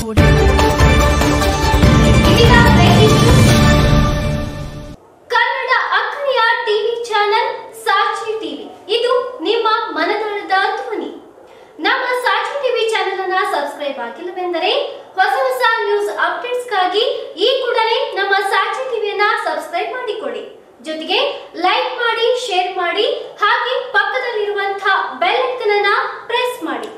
ನೋಡಿ ಇದೀಗ breaking news. Kannada ಅಕ್ಕರೆಯ ಟಿವಿ ಚಾನೆಲ್ ಸಾಕ್ಷಿ ಟಿವಿ ಇದು ನಿಮ್ಮ ಮನದಾಳದ ಧ್ವನಿ ನಮ್ಮ ಸಾಕ್ಷಿ ಟಿವಿ ಚಾನೆಲ್ ಅನ್ನ ಸಬ್ಸ್ಕ್ರೈಬ್ ಆಗಿಲ್ಲವೆಂದರೆ ಹೊಸ ಹೊಸ ನ್ಯೂಸ್ ಅಪ್ಡೇಟ್ಸ್ಗಾಗಿ ಈ ಕೂಡಲೇ ನಮ್ಮ ಸಾಕ್ಷಿ ಟಿವಿಯನ್ನ ಸಬ್ಸ್ಕ್ರೈಬ್ ಮಾಡಿಕೊಳ್ಳಿ ಜೊತೆಗೆ ಲೈಕ್ ಮಾಡಿ ಶೇರ್ ಮಾಡಿ ಹಾಗೆ ಪಕ್ಕದಲ್ಲಿರುವಂತಹ ಬೆಲ್ ಐಕನ್ ಅನ್ನ ಪ್ರೆಸ್ ಮಾಡಿ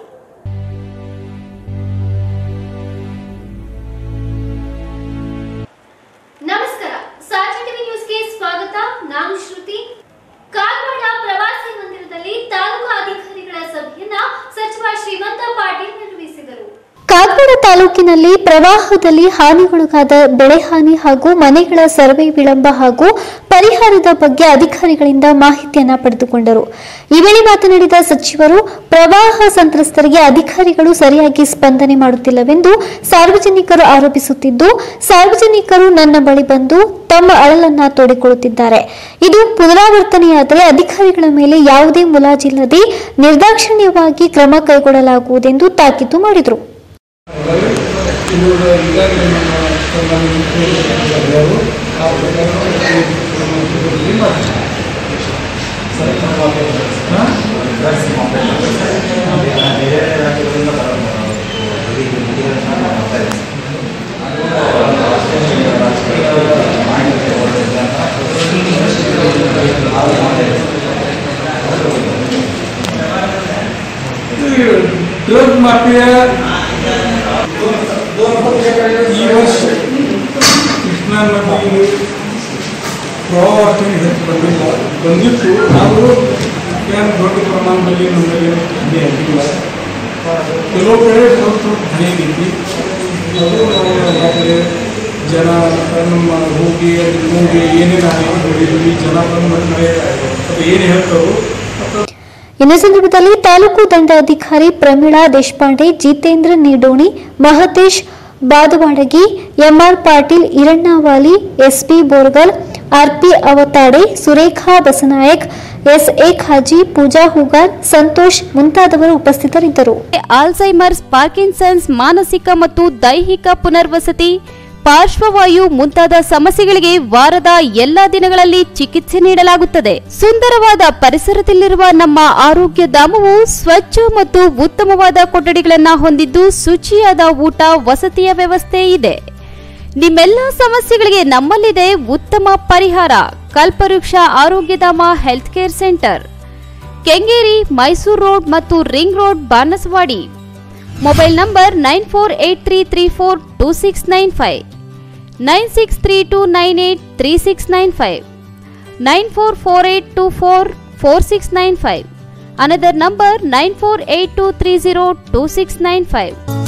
ನಮಸ್ಕಾರ ಸಾಚಿ ಟಿವಿ ನ್ಯೂಸ್ಗೆ ಸ್ವಾಗತ ನಾನು ಶ್ರುತಿ ಕಾಗವಾಡ ಪ್ರವಾಸಿ ಮಂದಿರದಲ್ಲಿ ತಾಲೂಕು ಅಧಿಕಾರಿಗಳ ಸಭೆಯನ್ನ ಸಚಿವ ಶ್ರೀಮಂತ ಪಾಟೀಲ್ ನಿರ್ವಹಿಸಿದರು ಕಾಗವಾಡ ತಾಲೂಕಿನಲ್ಲಿ ಪ್ರವಾಹದಲ್ಲಿ ಹಾನಿಗೊಳಗಾದ ಬೆಳೆ ಹಾನಿ ಹಾಗೂ ಮನೆಗಳ ಸರ್ವೆ ವಿಳಂಬ ಹಾಗೂ ಪರಿಹಾರದ ಬಗ್ಗೆ ಅಧಿಕಾರಿಗಳಿಂದ ಮಾಹಿತಿಯನ್ನ ಪಡೆದುಕೊಂಡರು ಈ ವೇಳೆ ಮಾತನಾಡಿದ ಸಚಿವರು ಪ್ರವಾಹ ಸಂತ್ರಸ್ತರಿಗೆ ಅಧಿಕಾರಿಗಳು ಸರಿಯಾಗಿ ಸ್ಪಂದನೆ ಮಾಡುತ್ತಿಲ್ಲವೆಂದು ಸಾರ್ವಜನಿಕರು ಆರೋಪಿಸುತ್ತಿದ್ದು ಸಾರ್ವಜನಿಕರು ನನ್ನ ಬಳಿ ಬಂದು ತಮ್ಮ ಅಳಲನ್ನ ತೋಡಿಕೊಳ್ಳುತ್ತಿದ್ದಾರೆ ಇದು ಪುನರಾವರ್ತನೆಯಾದರೆ ಅಧಿಕಾರಿಗಳ ಮೇಲೆ ಯಾವುದೇ ಮುಲಾಜಿಲ್ಲದೆ ನಿರ್ದಾಕ್ಷಿಣ್ಯವಾಗಿ ಕ್ರಮ ಕೈಗೊಳ್ಳಲಾಗುವುದೆಂದು ತಾಕೀತು ಮಾಡಿದರು ಇದು ಈಗಾಗಲೇ ನಮ್ಮ ಸಂಬಂಧಿಸಿದವರು ಆ ಪ್ರಕಾರವಾಗಿ ಮಾಡ್ತಾರೆ. ಹಾ? ಈ ಡ್ರಗ್ ಮಾಫಿಯಾ ಈ ವರ್ಷ ಕೃಷ್ಣಾ ನದಿ ಪ್ರವಾಹಕ್ಕೆ ಹೆಚ್ಚು ಬಂದಿಲ್ಲ ಬಂದಿತ್ತು ಆದರೂ ಏನು ದೊಡ್ಡ ಪ್ರಮಾಣದಲ್ಲಿ ನಮ್ಮಲ್ಲಿ ಹಾನಿ ಆಗಿಲ್ಲ ಕೆಲವು ಕಡೆ ಸ್ವಲ್ಪ ಸ್ವಲ್ಪ ಹಾನಿ ಆಗೈತಿ ಅದು ನಾವು ಈಗಾಗಲೇ ಜನ ನಮ್ಮ ಹೋಗಿ ಅಲ್ಲಿ ಹೋಗಿ ಏನೇನು ಹಾನಿ ನೋಡಿದ್ವಿ ಜನ ಬಂದ ಮೇಲೆ ಅದು ಏನು ಹೇಳ್ತಾರೋ ಇನ್ನು ಸಂದರ್ಭದಲ್ಲಿ ತಾಲೂಕು ದಂಡಾಧಿಕಾರಿ Pramila Deshpande Jitendra Nidoni Mahatesh Badavadagi MR Patil Irannavali SP Borgal RP Avatade Surekha Basanayak SA Khaji Pooja Hugar Santosh ಮುಂತಾದವರು ಉಪಸ್ಥಿತರಿದ್ದರು ಆಲ್ಝೈಮರ್ಸ್ ಪಾರ್ಕಿನ್ಸನ್ಸ್ ಮಾನಸಿಕ ಮತ್ತು ದೈಹಿಕ ಪುನರ್ವಸತಿ ಪಾರ್ಶ್ವವಾಯು ಮುಂತಾದ ಸಮಸ್ಯೆಗಳಿಗೆ ವಾರದ ಎಲ್ಲಾ ದಿನಗಳಲ್ಲಿ ಚಿಕಿತ್ಸೆ ನೀಡಲಾಗುತ್ತದೆ ಸುಂದರವಾದ ಪರಿಸರದಲ್ಲಿರುವ ನಮ್ಮ ಆರೋಗ್ಯ ಧಾಮವು ಸ್ವಚ್ಛ ಮತ್ತು ಉತ್ತಮವಾದ ಕೊಠಡಿಗಳನ್ನು ಹೊಂದಿದ್ದು ಶುಚಿಯಾದ ಊಟ ವಸತಿಯ ವ್ಯವಸ್ಥೆ ಇದೆ ನಿಮ್ಮೆಲ್ಲ ಸಮಸ್ಯೆಗಳಿಗೆ ನಮ್ಮಲ್ಲಿದೆ ಉತ್ತಮ ಪರಿಹಾರ Kalpavriksha Arogyadhama health care centre Kengeri Mysuru road ಮತ್ತು ring road Banaswadi mobile number nine four eight three three four two six nine five nine six three two nine eight three six nine five nine four four eight two four four six nine five another number nine four eight two three zero two six nine five